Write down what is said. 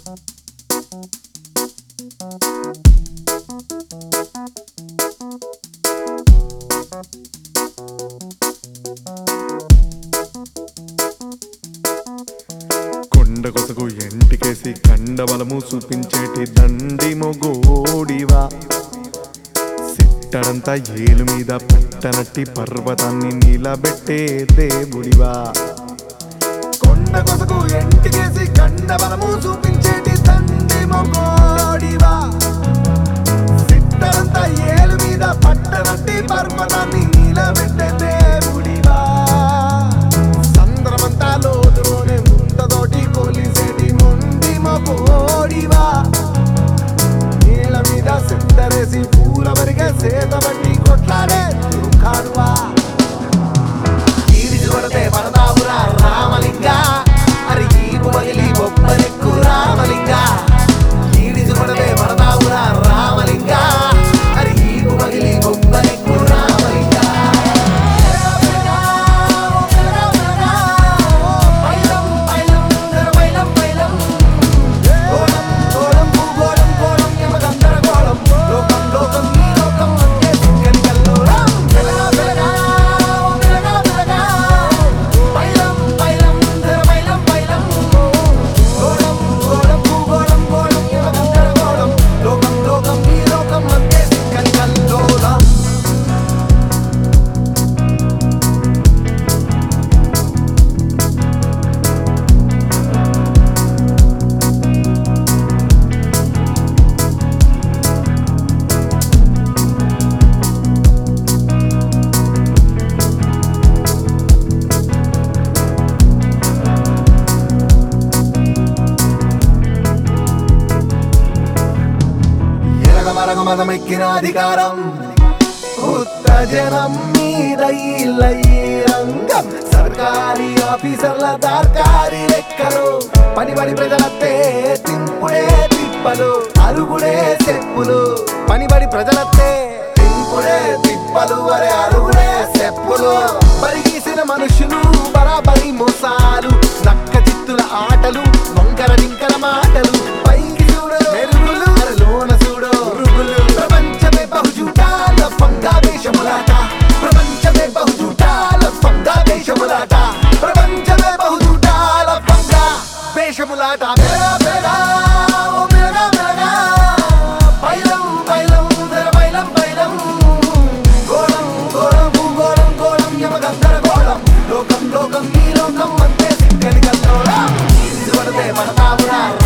కొండ కొసకు ఎంటికేసి కండబలము చూపించేటి దండి మొగోడివా సిట్టడంతా ఏలు మీద పట్టనట్టి పర్వతాన్ని నిలబెట్టే దేవుడివా కొండ కొసకు ఎంటికేసి కండబలము చూపించేటి దండి మొగోడివా సిట్టడంతా ఏలు మీద పట్టనట్టి పర్వతాన్ని నిలబెట్టే దేవుడివా సంద్రమంతా లోతులోనే ముంతతోటి కొలిసేటి మొండి మపోడివా నీళ్ళ మీద సిద్ధరేసి పూల వరిగే సేత బట్టి కొట్లాడే కాడువా ఈడిచి కొడితే పడదావురా రామలింగ అరి ఈపు పగిలి బొబ్బలెక్కు రామలింగ ఈడిచి కొడితే పడదావురా రామలింగ అరి ఈపు పగిలి బొబ్బలెక్కు రామలింగ పైలం పైలం పైలం పైలం గోళం గోళం భూగోళం గోళం యమగంధరగోళం లోకం లోకం ఈ లోకం అంటే సిక్కని కల్లోలం వెలగా వెలగా వెలగా వెలగా పైలం పైలం పైలం పైలం గోళం గోళం భూగోళం గోళం యమగంధరగోళం లోకం లోకం ఈ లోకం అంటే సిక్కని కల్లోలం ఎరగమరగ మదమెక్కిన అధికారం ఉత్తజనం మీద ఇళ్ళ ఈ రంగం సర్కారీ ఆఫీసర్ల దార్కారి లెక్కలు పని పని ప్రజలత్తే తింపుడే తిప్పలు అరుగుడే చెప్పులు పని పడి ప్రజలత్తే తింపుడే తిప్పలు అరే అరుగుడే చెప్పులు పరిగీసిన మనుషులు బరాబరి మోసాలు నక్క చిత్తుల ఆటలు వంకర డింకర మాటలు పైకి చూడు మెరుగులు అరే లోన చూడు పురుగులు ప్రపంచమే బహుజూటాల ఫంగా వేషములాట ప్రపంచమే బహుజూటాల ఫంగా వేషములాట ప్రపంచమే బహుజూటాల ఫంగా వేషములాట మెరగా మెరగా ఓ మెరగా మెరగా పైలం పైలం ధర పైలం పైలం గోళం గోళం భూగోళం గోళం యమగంధర గోళం లోకం లోకం ఈ లోకం అంతే సిక్కని కల్లోలం ఇది కొడితే పడతావురా